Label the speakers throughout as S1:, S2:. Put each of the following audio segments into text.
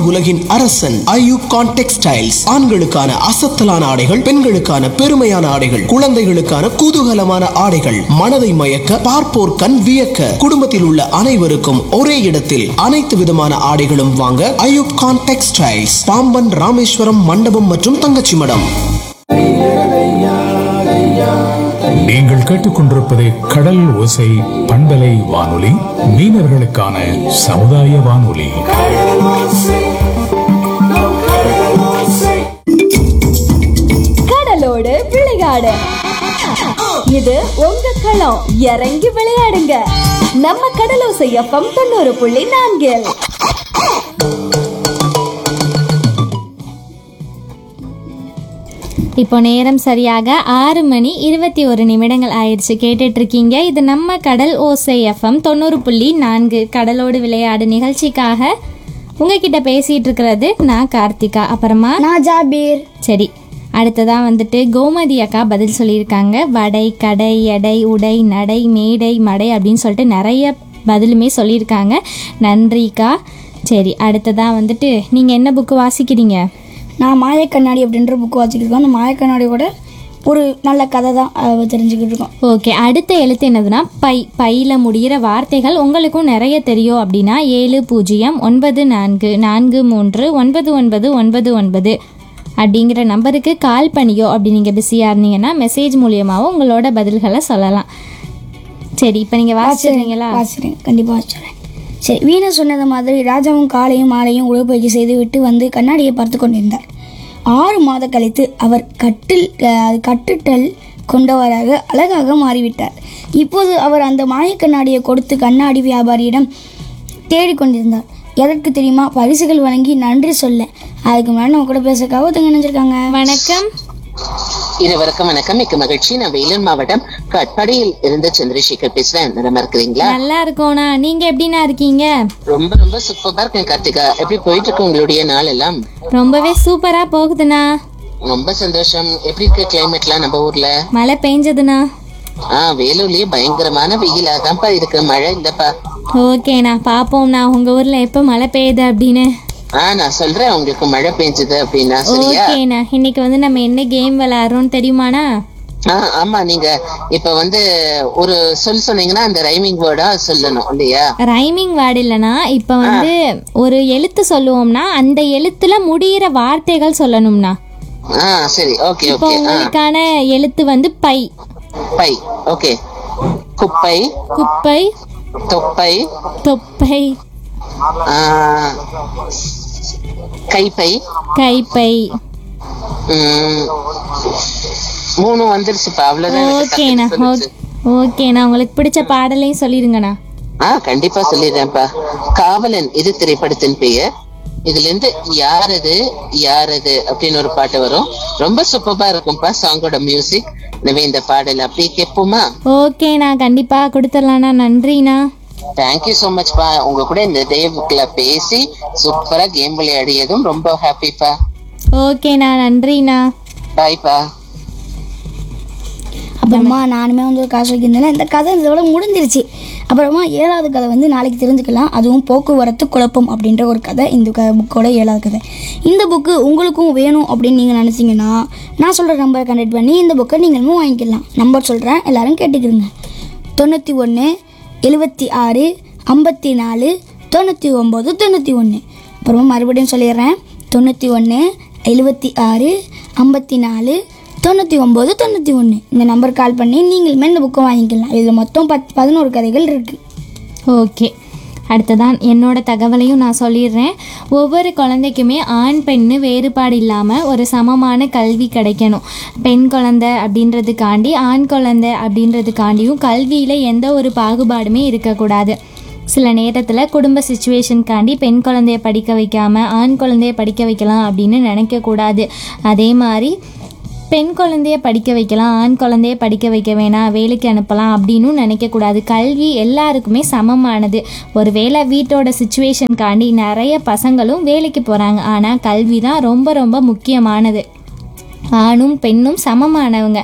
S1: உலகின் அரசன் ஐயூப் கான் டெக்ஸ்டைல்ஸ் ஆண்களுக்கான அசத்தலான ஆடைகள் பெண்களுக்கான பெருமையான ஆடைகள் குழந்தைகளுக்கான குதூகலமான ஆடைகள் மனதை மயக்க பார்ப்போர் கண் வியக்க குடும்பத்தில் உள்ள அனைவருக்கும் ஒரே இடத்தில் அனைத்து விதமான ஆடைகளும் வாங்க ஐயூப் கான் டெக்ஸ்டைல்ஸ் பாம்பன் ராமேஸ்வரம் மண்டபம் மற்றும் தங்கச்சி மடம்
S2: நீங்கள் கேட்டுக்கொண்டிருப்பது கடல் ஓசை பண்பலை வானொலி மீனவர்களுக்கான சமுதாய வானொலி
S3: கடலோடு விளையாடு இது உங்க களம் இறங்கி விளையாடுங்க நம்ம கடலோசை எஃப்எம் தொண்ணூறு புள்ளி நான்கில்
S4: இப்போ நேரம் சரியாக ஆறு மணி இருபத்தி ஒரு நிமிடங்கள் ஆயிடுச்சு கேட்டுட்டு இருக்கீங்க இது நம்ம கடல் ஓசை எஃப்எம் தொண்ணூறு புள்ளி நான்கு கடலோடு விளையாடு நிகழ்ச்சிக்காக உங்ககிட்ட பேசிட்டு இருக்கிறது நான் கார்த்திகா அப்புறமா
S5: நான் ஜாபீர்
S4: சரி அடுத்ததான் வந்துட்டு கோமதி அக்கா பதில் சொல்லியிருக்காங்க வடை கடை எடை உடை நடை மேடை மடை அப்படின்னு சொல்லிட்டு நிறைய பதிலுமே சொல்லியிருக்காங்க நன்றிக்கா சரி அடுத்ததான் வந்துட்டு நீங்கள் என்ன புக்கு வாசிக்கிறீங்க
S5: நான் மாயக்கண்ணாடி அப்படின்ற புக் வாசிக்கிருக்கோம் அந்த மாயக்கண்ணாடியோட ஒரு நல்ல கதை தான் அஹ், தெரிஞ்சுக்கிட்டு இருக்கோம்
S4: ஓகே அடுத்த எழுத்து என்னதுன்னா பை பையில முடிகிற வார்த்தைகள் உங்களுக்கும் நிறைய தெரியும் அப்படின்னா ஏழு பூஜ்ஜியம் ஒன்பது நான்கு நான்கு மூன்று ஒன்பது ஒன்பது ஒன்பது ஒன்பது அப்படிங்கிற நம்பருக்கு கால் பண்ணியோ அப்படி நீங்கள் பிஸியாக இருந்தீங்கன்னா மெசேஜ் மூலியமாகவும் உங்களோட பதில்களை சொல்லலாம் சரி இப்போ நீங்கள் வாசிச்சிடுறீங்களா
S5: வாசிக்கிறேன் கண்டிப்பாக வாசிக்கிறேன் சரி வீணர் சொன்னது மாதிரி ராஜாவும் காலையும் மாலையும் உடற்பயிற்சி செய்து விட்டு வந்து கண்ணாடியை பார்த்து கொண்டிருந்தார் ஆறு மாத கழித்து அவர் கட்டில் அஹ், கட்டுட்டல் கொண்டவராக அழகாக மாறிவிட்டார் இப்போது அவர் அந்த மாயக்கண்ணாடியை கொடுத்து கண்ணாடி வியாபாரியிடம் தேடிக்கொண்டிருந்தார் எதற்கு தெரியுமா பரிசுகள் வழங்கி நன்றி சொல்ல அதுக்கு முன்னாடி நம்ம கூட பேச கவுத்தங்க நினைச்சிருக்காங்க
S4: வணக்கம்
S6: இருவருக்கும் வணக்கம் மிக்க மகிழ்ச்சி நான் வேலூர் மாவட்டம் கட்பாடியில் இருந்து சந்திரசேகர் பேசுறேன் நல்லா இருக்கிறீங்களா
S4: நல்லா இருக்கோண்ணா நீங்கள் எப்படிண்ணா இருக்கீங்க
S6: ரொம்ப ரொம்ப சூப்பரா இருக்கேன் கார்த்திகா எப்படி போயிட்டு இருக்கு உங்களுடைய நாள் எல்லாம்
S4: ரொம்பவே சூப்பராக போகுதுண்ணா
S6: ரொம்ப சந்தோஷம் எப்படி இருக்கு கிளைமேட்லாம் நம்ம ஊர்ல
S4: மழை பெஞ்சதுண்ணா
S6: ஆஹ் வேலூர்லயே பயங்கரமான வெயிலா தான்ப்பா இருக்கு மழை இல்லப்பா
S4: ஓகேண்ணா பார்ப்போம்ண்ணா உங்கள் ஊரில் எப்போ மழை பெய்யுது அப்படின்னு
S6: ஆஹ் நான் சொல்றேன் உங்களுக்கு மழை பெஞ்சது அப்படின்னா சரியா
S4: ஓகேண்ணா இன்னைக்கு வந்து நம்ம என்ன கேம் விளையாடுறோம்னு தெரியுமாண்ணா
S6: ஆஹ் ஆமா நீங்க இப்ப வந்து ஒரு சொல் சொன்னீங்கன்னா அந்த ரைமிங் வேர்டா சொல்லணும் இல்லையா
S4: ரைமிங் வேர்டு இல்லைனா இப்போ வந்து ஒரு எழுத்து சொல்லுவோம்னா அந்த எழுத்துல முடியிற வார்த்தைகள் சொல்லணும்னா
S6: ஆஹ் சரி ஓகே
S4: இப்போ
S6: ஓகே ஆஹ்
S4: உங்களுக்கான எழுத்து வந்து பை
S6: பை ஓகே குப்பை
S4: குப்பை
S6: தொப்பை
S4: தொப்பை
S6: ஆஹ் கைப்பை
S4: கைப்பை
S6: உம், மூணு வந்துருச்சுப்பா அவ்வளவுதான் எனக்கு
S4: ஓகேண்ணா
S6: டக்குனு சொல்லுச்சு.
S4: ஓகேண்ணா உங்களுக்கு பிடிச்ச பாடலையும் சொல்லிடுங்கண்ணா
S6: ஆ கண்டிப்பா சொல்லிடுறேன்ப்பா காவலன் இது திரைப்படத்தின் பெயர் இதுல இருந்து யாரது யாரது அப்படின்னு ஒரு பாட்டு வரும் ரொம்ப சூப்பரா இருக்கும்பா சாங்கோட மியூசிக் எனவே இந்த பாடல் அப்படியே கேட்போமா
S4: ஓகேண்ணா கண்டிப்பா கொடுத்துடலாண்ணா நன்றிண்ணா
S6: தேங்க்யூ so much பா உங்க கூட இந்த டேவுக்குள்ள பேசி சூப்பரா கேம் விளையாடியதும் ரொம்ப ஹாப்பிப்பா
S4: ஓகேண்ணா நன்றிண்ணா
S6: பாய்ப்பா
S5: அப்புறமா நானுமே வந்து ஒரு கதை சொல்லியிருந்தேன் இந்த கதை இதோட முடிஞ்சிருச்சு அப்புறமா ஏழாவது கதை வந்து நாளைக்கு தெரிஞ்சுக்கலாம் அதுவும் போக்குவரத்து குழப்பம் அப்படின்ற ஒரு கதை இந்த க புக்கோட ஏழாவது கதை இந்த புக்கு உங்களுக்கும் வேணும் அப்படின்னு நீங்கள் நினச்சிங்கன்னா நான் சொல்கிற நம்பரை கண்டக்ட் பண்ணி இந்த புக்கை நீங்களும் வாங்கிக்கலாம் நம்பர் சொல்கிறேன் எல்லாரும் கேட்டுக்கிறங்க தொண்ணூற்றி ஒன்று எழுபத்தி ஆறு ஐம்பத்தி நாலு தொண்ணூற்றி ஒம்பது தொண்ணூற்றி ஒன்று அப்புறமா மறுபடியும் சொல்லிடுறேன் தொண்ணூற்றி ஒன்று எழுபத்தி ஆறு ஐம்பத்தி நாலு தொண்ணூற்றி ஒம்பது தொண்ணூற்றி ஒன்று இந்த நம்பர் கால் பண்ணி நீங்களுமே இந்த புக்கை வாங்கிக்கலாம் இதில் மொத்தம் பத் பதினோரு கதைகள் இருக்குது
S4: ஓகே அடுத்ததான் என்னோட தகவலையும் நான் சொல்லிடுறேன் ஒவ்வொரு குழந்தைக்குமே ஆண் பெண்ணு வேறுபாடு இல்லாமல் ஒரு சமமான கல்வி கிடைக்கணும் பெண் குழந்தை அப்படின்றதுக்காண்டி ஆண் குழந்தை அப்படின்றதுக்காண்டியும் கல்வியில் எந்த ஒரு பாகுபாடுமே இருக்கக்கூடாது சில நேரத்தில் குடும்ப சுச்சுவேஷனுக்காண்டி பெண் குழந்தைய படிக்க வைக்காம ஆண் குழந்தைய படிக்க வைக்கலாம் அப்படின்னு நினைக்கக்கூடாது அதே மாதிரி பெண் குழந்தைய படிக்க வைக்கலாம் ஆண் குழந்தைய படிக்க வைக்க வேணாம் வேலைக்கு அனுப்பலாம் அப்படின்னு நினைக்கக்கூடாது கல்வி எல்லாருக்குமே சமமானது ஒருவேளை வீட்டோட சுச்சுவேஷனுக்காண்டி நிறைய பசங்களும் வேலைக்கு போகிறாங்க ஆனால் கல்வி தான் ரொம்ப ரொம்ப முக்கியமானது ஆணும் பெண்ணும் சமமானவங்க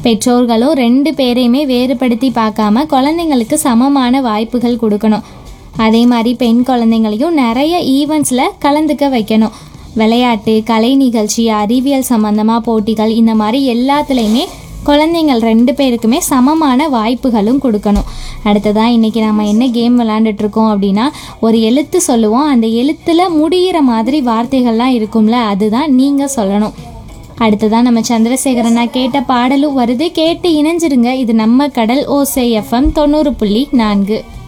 S4: பெற்றோர்களும் ரெண்டு பேரையுமே வேறுபடுத்தி பார்க்காம குழந்தைங்களுக்கு சமமான வாய்ப்புகள் கொடுக்கணும் அதே மாதிரி பெண் குழந்தைங்களையும் நிறைய ஈவெண்ட்ஸில் கலந்துக்க வைக்கணும் விளையாட்டு கலை நிகழ்ச்சி அறிவியல் சம்மந்தமாக போட்டிகள் இந்த மாதிரி எல்லாத்துலேயுமே குழந்தைங்கள் ரெண்டு பேருக்குமே சமமான வாய்ப்புகளும் கொடுக்கணும் அடுத்ததாக இன்றைக்கி நம்ம என்ன கேம் விளாண்டுட்டு இருக்கோம் அப்படின்னா ஒரு எழுத்து சொல்லுவோம் அந்த எழுத்தில் முடிகிற மாதிரி வார்த்தைகள்லாம் இருக்கும்ல அதுதான் நீங்கள் சொல்லணும் அடுத்ததான் நம்ம சந்திரசேகரனா கேட்ட பாடலும் வருது கேட்டு இணைஞ்சிருங்க இது நம்ம கடல் ஓசை எஃப்எம் தொண்ணூறு புள்ளி நான்கு